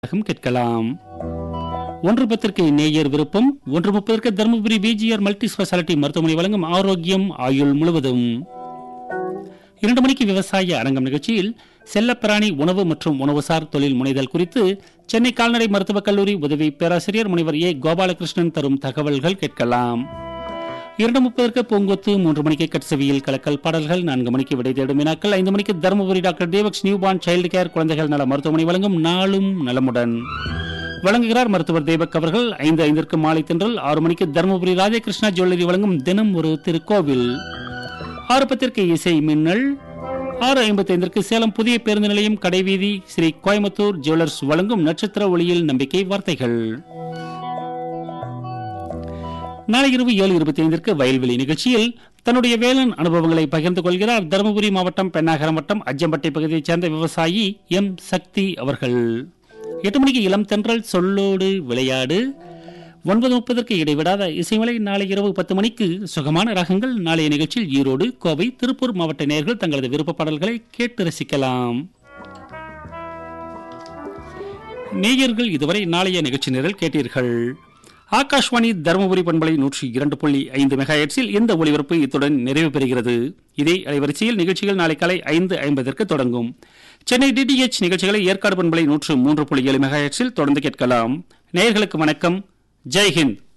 நாடகம் கேட்கலாம் ஒன்று பத்திற்கு நேயர் விருப்பம் ஒன்று முப்பதற்கு தருமபுரி பிஜிஆர் மல்டி ஸ்பெஷாலிட்டி மருத்துவமனை வழங்கும் ஆரோக்கியம் ஆயுள் முழுவதும் இரண்டு மணிக்கு விவசாய அரங்கம் நிகழ்ச்சியில் செல்லப்பிராணி உணவு மற்றும் உணவுசார் தொழில் முனைதல் குறித்து சென்னை கால்நடை மருத்துவக் கல்லூரி உதவி பேராசிரியர் முனைவர் ஏ கோபாலகிருஷ்ணன் தரும் தகவல்கள் கேட்கலாம் இரண்டு முப்பதற்கு பூங்கொத்து மூன்று மணிக்கு கட்சவியில் கலக்கல் பாடல்கள் நான்கு மணிக்கு விடை தேடும் வினாக்கள் ஐந்து மணிக்கு தருமபுரி டாக்டர் தேவக்ஸ் நியூ பார்ன் சைல்டு கேர் குழந்தைகள் நல மருத்துவமனை வழங்கும் நாளும் நலமுடன் வழங்குகிறார் மருத்துவர் தேவக் அவர்கள் ஐந்து ஐந்திற்கு மாலை தென்றல் ஆறு மணிக்கு தருமபுரி ராஜகிருஷ்ணா ஜுவல்லரி வழங்கும் தினம் ஒரு திருக்கோவில் ஆறு பத்திற்கு இசை மின்னல் ஆறு ஐம்பத்தி ஐந்திற்கு சேலம் புதிய பேருந்து நிலையம் கடைவீதி ஸ்ரீ கோயம்புத்தூர் ஜுவல்லர்ஸ் வழங்கும் நட்சத்திர ஒளியில் நம்பிக்கை வார்த்தைகள் நாளை இரவு ஏழு இருபத்தி ஐந்திற்கு வயல்வெளி நிகழ்ச்சியில் தன்னுடைய வேளாண் அனுபவங்களை பகிர்ந்து கொள்கிறார் தருமபுரி மாவட்டம் பெண்ணாகரம் வட்டம் அஜம்பட்டை பகுதியைச் சேர்ந்த விவசாயி எம் சக்தி அவர்கள் எட்டு மணிக்கு இளம் தென்றல் சொல்லோடு விளையாடு ஒன்பது முப்பதற்கு இடைவிடாத இசைமலை நாளை இரவு பத்து மணிக்கு சுகமான ராகங்கள் நாளைய நிகழ்ச்சியில் ஈரோடு கோவை திருப்பூர் மாவட்ட நேயர்கள் தங்களது விருப்ப பாடல்களை கேட்டு ரசிக்கலாம் நேயர்கள் இதுவரை நாளைய நிகழ்ச்சி நிரல் கேட்டீர்கள் ஆகாஷ்வாணி தருமபுரி பண்பலை நூற்றி இரண்டு புள்ளி ஐந்து மெகாஹெட்ஸில் இந்த ஒளிபரப்பு இத்துடன் நிறைவு பெறுகிறது இதே அலைவரிசையில் நிகழ்ச்சிகள் நாளை காலை ஐந்து ஐம்பதற்கு தொடங்கும் சென்னை டிடிஎச் நிகழ்ச்சிகளை ஏற்காடு பண்பலை நூற்று மூன்று புள்ளி ஏழு மெகாஹெட்ஸில் தொடர்ந்து கேட்கலாம் நேயர்களுக்கு வணக்கம் ஜெய் ஹிந்த்